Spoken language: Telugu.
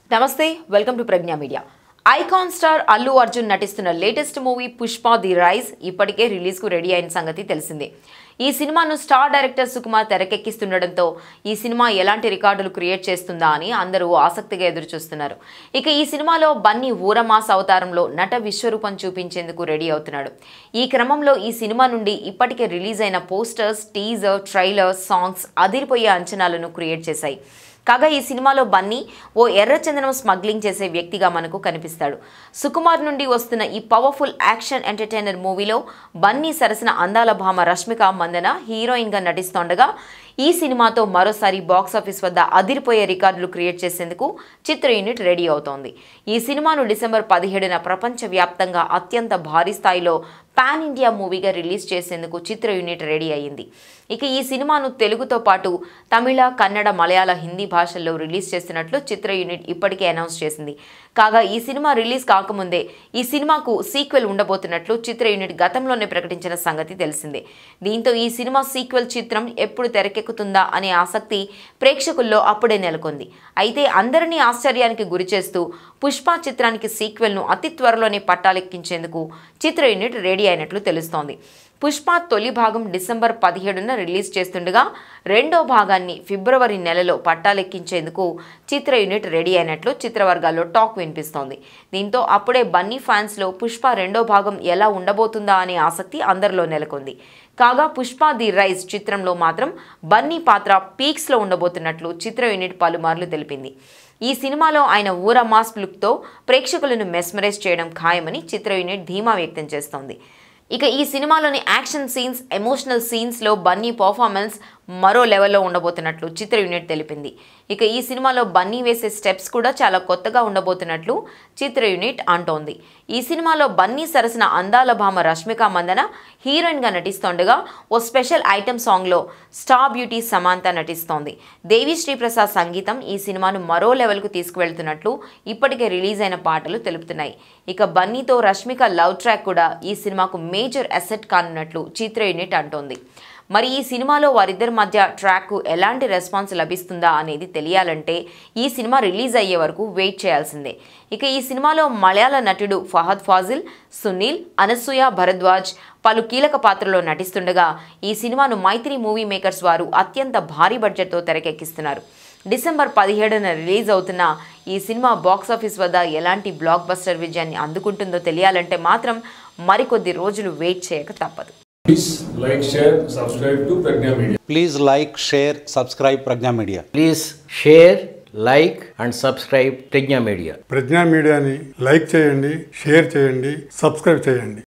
నమస్తే welcome to Pragna media icon star Allu Arjun నటిస్తున్న latest movie Pushpa the rise ఇప్పటికే రిలీజ్ కు రెడీ అయిన సంగతి తెలిసిందే ఈ సినిమాను స్టార్ డైరెక్టర్ సుకుమార్ తెరకెక్కిస్తుండటంతో ఈ సినిమా ఎలాంటి రికార్డులు క్రియేట్ చేస్తుందా అని అందరూ ఆసక్తిగా ఎదురుచూస్తున్నారు ఇక ఈ సినిమాలో బన్నీ ఊరమాస్ అవతారంలో నట విశ్వరూపం చూపించేందుకు రెడీ అవుతున్నాడు ఈ క్రమంలో ఈ సినిమా నుండి ఇప్పటికే రిలీజ్ అయిన పోస్టర్స్ టీజర్ ట్రైలర్ సాంగ్స్ అదిరిపోయే అంచనాలను క్రియేట్ చేశాయి కాగా ఈ సినిమాలో బన్నీ ఓ ఎర్రచందనం స్మగ్లింగ్ చేసే వ్యక్తిగా మనకు కనిపిస్తాడు సుకుమార్ నుండి వస్తున్న ఈ పవర్ఫుల్ యాక్షన్ ఎంటర్టైనర్ మూవీలో బన్నీ సరసన అందాల భామ రష్మిక మందన హీరోయిన్గా నటిస్తోండగా ఈ సినిమాతో మరోసారి బాక్సాఫీస్ వద్ద అదిరిపోయే రికార్డులు క్రియేట్ చేసేందుకు చిత్ర యూనిట్ రెడీ అవుతోంది ఈ సినిమాను డిసెంబర్ పదిహేడున ప్రపంచవ్యాప్తంగా అత్యంత భారీ స్థాయిలో పాన్ ఇండియా మూవీగా రిలీజ్ చేసేందుకు చిత్ర యూనిట్ రెడీ అయ్యింది ఇక ఈ సినిమాను తెలుగుతో పాటు తమిళ కన్నడ మలయాళ హిందీ భాషల్లో రిలీజ్ చేస్తున్నట్లు చిత్ర యూనిట్ ఇప్పటికే అనౌన్స్ చేసింది కాగా ఈ సినిమా రిలీజ్ కాకముందే ఈ సినిమాకు సీక్వెల్ ఉండబోతున్నట్లు చిత్ర యూనిట్ గతంలోనే ప్రకటించిన సంగతి తెలిసిందే దీంతో ఈ సినిమా సీక్వెల్ చిత్రం ఎప్పుడు తెరకెక్కుతుందా అనే ఆసక్తి ప్రేక్షకుల్లో అప్పుడే నెలకొంది అయితే అందరినీ ఆశ్చర్యానికి గురిచేస్తూ పుష్ప చిత్రానికి సీక్వెల్ను అతి త్వరలోనే పట్టాలెక్కించేందుకు చిత్ర యూనిట్ రెడీ అయినట్లు తెలుస్తోంది పుష్ప తొలి భాగం డిసెంబర్ పదిహేడున రిలీజ్ చేస్తుండగా రెండో భాగాన్ని ఫిబ్రవరి నెలలో పట్టాలెక్కించేందుకు చిత్ర యూనిట్ రెడీ అయినట్లు చిత్రవర్గాల్లో టాక్ వినిపిస్తోంది దీంతో అప్పుడే బన్నీ ఫ్యాన్స్లో పుష్ప రెండో భాగం ఎలా ఉండబోతుందా అనే ఆసక్తి అందరిలో నెలకొంది కాగా పుష్ప ది రైజ్ చిత్రంలో మాత్రం బన్నీ పాత్ర పీక్స్లో ఉండబోతున్నట్లు చిత్ర యూనిట్ పలుమార్లు తెలిపింది ఈ సినిమాలో ఆయన ఊర మాస్ లుక్తో ప్రేక్షకులను మెస్మరైజ్ చేయడం ఖాయమని చిత్ర యూనిట్ ధీమా వ్యక్తం చేస్తోంది ఇక ఈ సినిమాలోని యాక్షన్ సీన్స్ ఎమోషనల్ సీన్స్లో బన్నీ పర్ఫార్మెన్స్ మరో లెవెల్లో ఉండబోతున్నట్లు చిత్ర యూనిట్ తెలిపింది ఇక ఈ సినిమాలో బన్నీ వేసే స్టెప్స్ కూడా చాలా కొత్తగా ఉండబోతున్నట్లు చిత్ర యూనిట్ అంటోంది ఈ సినిమాలో బన్నీ సరసన అందాల భామ రష్మిక మందన హీరోయిన్గా నటిస్తోండగా ఓ స్పెషల్ ఐటెం సాంగ్లో స్టార్ బ్యూటీ సమాంత నటిస్తోంది దేవి శ్రీప్రసాద్ సంగీతం ఈ సినిమాను మరో లెవెల్కు తీసుకువెళ్తున్నట్లు ఇప్పటికే రిలీజ్ అయిన పాటలు తెలుపుతున్నాయి ఇక బన్నీతో రష్మిక లవ్ ట్రాక్ కూడా ఈ సినిమాకు మేజర్ అసెట్ కానున్నట్లు చిత్ర యూనిట్ అంటోంది మరి ఈ సినిమాలో వారిద్దరి మధ్య ట్రాక్కు ఎలాంటి రెస్పాన్స్ లభిస్తుందా అనేది తెలియాలంటే ఈ సినిమా రిలీజ్ అయ్యే వరకు వెయిట్ చేయాల్సిందే ఇక ఈ సినిమాలో మలయాళ నటుడు ఫహద్ ఫాజిల్ సునీల్ అనసూయ భరద్వాజ్ పలు కీలక పాత్రలో నటిస్తుండగా ఈ సినిమాను మైత్రి మూవీ మేకర్స్ వారు అత్యంత భారీ బడ్జెట్తో తెరకెక్కిస్తున్నారు డిసెంబర్ పదిహేడున రిలీజ్ అవుతున్న ఈ సినిమా బాక్సాఫీస్ వద్ద ఎలాంటి బ్లాక్ బస్టర్ విజయాన్ని అందుకుంటుందో తెలియాలంటే మాత్రం మరికొద్ది రోజులు వెయిట్ చేయక తప్పదు Please like, share, subscribe to Pragna Media. Please like, share, subscribe Pragna Media. Please share like and subscribe Pragna media Pragna మీడియాని లైక్ చేయండి షేర్ చేయండి సబ్స్క్రైబ్ చేయండి